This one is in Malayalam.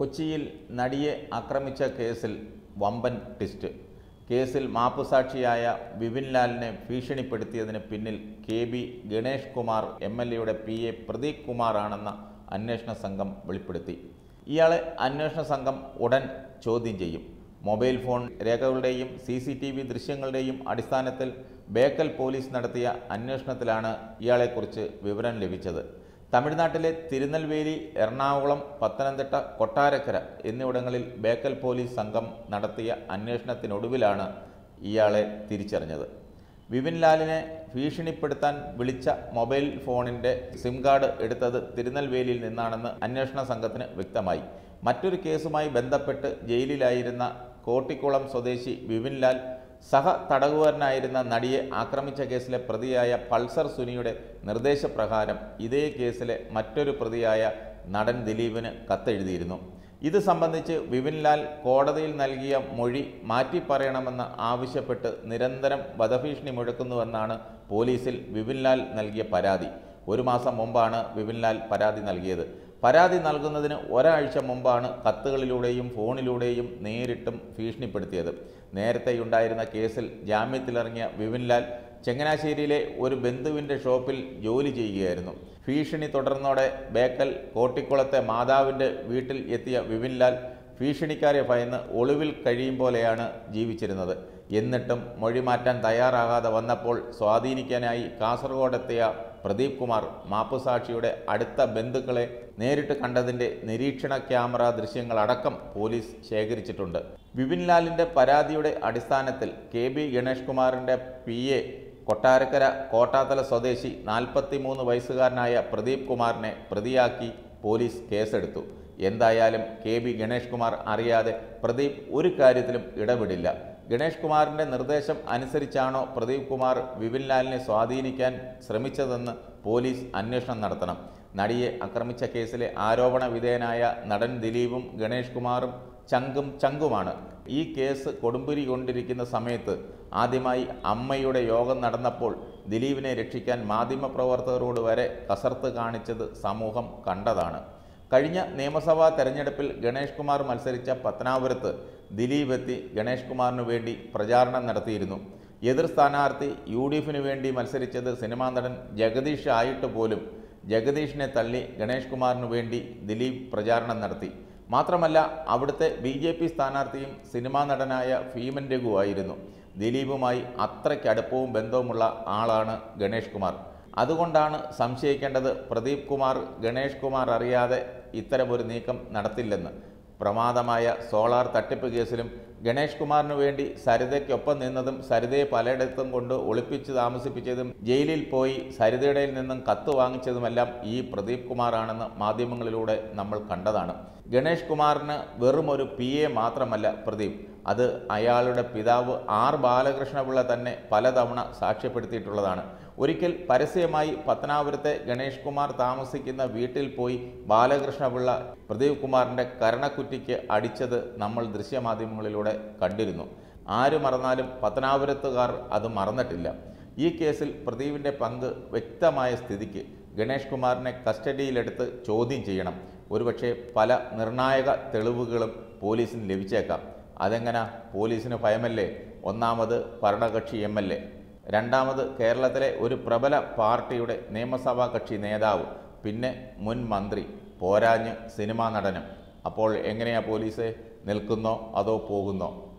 കൊച്ചിയിൽ നടിയെ ആക്രമിച്ച കേസിൽ വമ്പൻ ട്വിസ്റ്റ് കേസിൽ മാപ്പുസാക്ഷിയായ വിപിൻ ലാലിനെ ഭീഷണിപ്പെടുത്തിയതിന് പിന്നിൽ K B Ganesh Kumar M L എയുടെ പി എ പ്രദീപ് കുമാറാണെന്ന അന്വേഷണ സംഘം വെളിപ്പെടുത്തി ഇയാളെ അന്വേഷണ സംഘം ഉടൻ ചോദ്യം ചെയ്യും മൊബൈൽ ഫോൺ രേഖകളുടെയും സി സി ടി വി ദൃശ്യങ്ങളുടെയും അടിസ്ഥാനത്തിൽ ബേക്കൽ പോലീസ് നടത്തിയ അന്വേഷണത്തിലാണ് ഇയാളെക്കുറിച്ച് വിവരം ലഭിച്ചത് തമിഴ്നാട്ടിലെ തിരുനെൽവേലി എറണാകുളം പത്തനംതിട്ട കൊട്ടാരക്കര എന്നിവിടങ്ങളിൽ ബേക്കൽ പോലീസ് സംഘം നടത്തിയ അന്വേഷണത്തിനൊടുവിലാണ് ഇയാളെ തിരിച്ചറിഞ്ഞത് വിപിൻ ലാലിനെ ഭീഷണിപ്പെടുത്താൻ വിളിച്ച മൊബൈൽ ഫോണിൻ്റെ സിം കാർഡ് എടുത്തത് തിരുനെൽവേലിയിൽ നിന്നാണെന്ന് അന്വേഷണ സംഘത്തിന് വ്യക്തമായി മറ്റൊരു കേസുമായി ബന്ധപ്പെട്ട് ജയിലിലായിരുന്ന കോട്ടിക്കുളം സ്വദേശി വിപിൻ ലാൽ സഹ തടവുകാരനായിരുന്ന നടിയെ ആക്രമിച്ച കേസിലെ പ്രതിയായ പൾസർ സുനിയുടെ നിർദ്ദേശപ്രകാരം ഇതേ കേസിലെ മറ്റൊരു പ്രതിയായ നടൻ ദിലീപിന് കത്തെഴുതിയിരുന്നു ഇത് സംബന്ധിച്ച് വിപിൻ ലാൽ കോടതിയിൽ നൽകിയ മൊഴി മാറ്റിപ്പറയണമെന്ന് ആവശ്യപ്പെട്ട് നിരന്തരം വധഭീഷണി മുഴക്കുന്നുവെന്നാണ് പോലീസിൽ വിപിൻ ലാൽ നൽകിയ പരാതി ഒരു മാസം മുമ്പാണ് വിപിൻ ലാൽ പരാതി നൽകിയത് പരാതി നൽകുന്നതിന് ഒരാഴ്ച മുമ്പാണ് കത്തുകളിലൂടെയും ഫോണിലൂടെയും നേരിട്ടും ഭീഷണിപ്പെടുത്തിയത് നേരത്തെയുണ്ടായിരുന്ന കേസിൽ ജാമ്യത്തിലിറങ്ങിയ വിപിൻ ലാൽ ചങ്ങനാശ്ശേരിയിലെ ഒരു ബന്ധുവിൻ്റെ ഷോപ്പിൽ ജോലി ചെയ്യുകയായിരുന്നു ഭീഷണി തുടർന്നോടെ ബേക്കൽ കോട്ടിക്കുളത്തെ മാതാവിൻ്റെ വീട്ടിൽ എത്തിയ വിപിൻ ലാൽ ഭീഷണിക്കാരെ ഭയന്ന് ഒളിവിൽ കഴിയും പോലെയാണ് ജീവിച്ചിരുന്നത് എന്നിട്ടും മൊഴി മാറ്റാൻ തയ്യാറാകാതെ വന്നപ്പോൾ സ്വാധീനിക്കാനായി കാസർഗോഡെത്തിയ പ്രദീപ് കുമാർ മാപ്പുസാക്ഷിയുടെ അടുത്ത ബന്ധുക്കളെ നേരിട്ട് കണ്ടതിന്റെ നിരീക്ഷണ ക്യാമറ ദൃശ്യങ്ങളടക്കം പോലീസ് ശേഖരിച്ചിട്ടുണ്ട് വിപിൻ ലാലിന്റെ പരാതിയുടെ അടിസ്ഥാനത്തിൽ കെ ബി ഗണേഷ് കുമാറിന്റെ പി എ കൊട്ടാരക്കര കോട്ടാത്തല സ്വദേശി നാൽപ്പത്തിമൂന്ന് വയസ്സുകാരനായ പ്രദീപ് കുമാറിനെ പ്രതിയാക്കി പോലീസ് കേസെടുത്തു എന്തായാലും കെ ബി ഗണേഷ് കുമാർ അറിയാതെ പ്രദീപ് ഒരു കാര്യത്തിലും ഇടപെടില്ല ഗണേഷ് കുമാറിന്റെ നിർദ്ദേശം അനുസരിച്ചാണോ പ്രദീപ് കുമാർ വിപിൻ ലാലിനെ സ്വാധീനിക്കാൻ ശ്രമിച്ചതെന്ന് പോലീസ് അന്വേഷണം നടത്തണം നടിയെ ആക്രമിച്ച കേസിലെ ആരോപണ വിധേയനായ നടൻ ദിലീപും ഗണേഷ് കുമാറും ചങ്കും ചങ്കുമാണ് ഈ കേസ് കൊടുമ്പിരി കൊണ്ടിരിക്കുന്ന സമയത്ത് ആദ്യമായി അമ്മയുടെ യോഗം നടന്നപ്പോൾ ദിലീപിനെ രക്ഷിക്കാൻ മാധ്യമപ്രവർത്തകരോട് വരെ കസർത്ത് കാണിച്ചത് സമൂഹം കണ്ടതാണ് കഴിഞ്ഞ നിയമസഭാ തെരഞ്ഞെടുപ്പിൽ ഗണേഷ് കുമാർ മത്സരിച്ച പത്തനാപുരത്ത് ദിലീപ് എത്തി ഗണേഷ് കുമാറിനു വേണ്ടി പ്രചാരണം നടത്തിയിരുന്നു എതിർ സ്ഥാനാർത്ഥി യു ഡി എഫിന് വേണ്ടി മത്സരിച്ചത് സിനിമാ നടൻ ജഗദീഷ് ആയിട്ട് പോലും ജഗദീഷിനെ തള്ളി ഗണേഷ് കുമാറിനു വേണ്ടി ദിലീപ് പ്രചാരണം നടത്തി മാത്രമല്ല അവിടുത്തെ ബി ജെ പി സ്ഥാനാർത്ഥിയും സിനിമാ നടനായ ഭീമൻ രഘു ആയിരുന്നു ദിലീപുമായി അത്രയ്ക്ക് അടുപ്പവും ബന്ധവുമുള്ള ആളാണ് ഗണേഷ് കുമാർ അതുകൊണ്ടാണ് സംശയിക്കേണ്ടത് പ്രദീപ് കുമാർ ഗണേഷ് കുമാർ അറിയാതെ ഇത്തരമൊരു നീക്കം നടത്തില്ലെന്ന് പ്രമാദമായ സോളാർ തട്ടിപ്പ് കേസിലും ഗണേഷ് കുമാറിനു വേണ്ടി സരിതയ്ക്കൊപ്പം നിന്നതും സരിതയെ പലയിടത്തും കൊണ്ട് ഒളിപ്പിച്ച് താമസിപ്പിച്ചതും ജയിലിൽ പോയി സരിതയുടെ നിന്നും കത്ത് വാങ്ങിച്ചതുമെല്ലാം ഈ പ്രദീപ് കുമാറാണെന്ന് മാധ്യമങ്ങളിലൂടെ നമ്മൾ കണ്ടതാണ് ഗണേഷ് കുമാറിന് വെറും ഒരു പി എ മാത്രമല്ല പ്രദീപ് അത് അയാളുടെ പിതാവ് ആർ ബാലകൃഷ്ണപിള്ള തന്നെ പലതവണ സാക്ഷ്യപ്പെടുത്തിയിട്ടുള്ളതാണ് ഒരിക്കൽ പരസ്യമായി പത്തനാപുരത്തെ ഗണേഷ് കുമാർ താമസിക്കുന്ന വീട്ടിൽ പോയി ബാലകൃഷ്ണപിള്ള പ്രദീപ് കുമാറിൻ്റെ കരണക്കുറ്റിക്ക് അടിച്ചത് നമ്മൾ ദൃശ്യമാധ്യമങ്ങളിലൂടെ കണ്ടിരുന്നു ആര് മറന്നാലും പത്തനാപുരത്തുകാർ അത് മറന്നിട്ടില്ല ഈ കേസിൽ പ്രദീപിൻ്റെ പങ്ക് വ്യക്തമായ സ്ഥിതിക്ക് ഗണേഷ് കുമാറിനെ കസ്റ്റഡിയിലെടുത്ത് ചോദ്യം ചെയ്യണം ഒരുപക്ഷെ പല നിർണായക തെളിവുകളും പോലീസിന് ലഭിച്ചേക്കാം അതെങ്ങനെ പോലീസിന് ഭയമല്ലേ ഒന്നാമത് ഭരണകക്ഷി എം എൽ എ രണ്ടാമത് കേരളത്തിലെ ഒരു പ്രബല പാർട്ടിയുടെ നിയമസഭാ കക്ഷി നേതാവ് പിന്നെ മുൻ മന്ത്രി പോരാഞ്ഞ് സിനിമാ നടനും അപ്പോൾ എങ്ങനെയാ പോലീസ് നിൽക്കുന്നോ അതോ പോകുന്നോ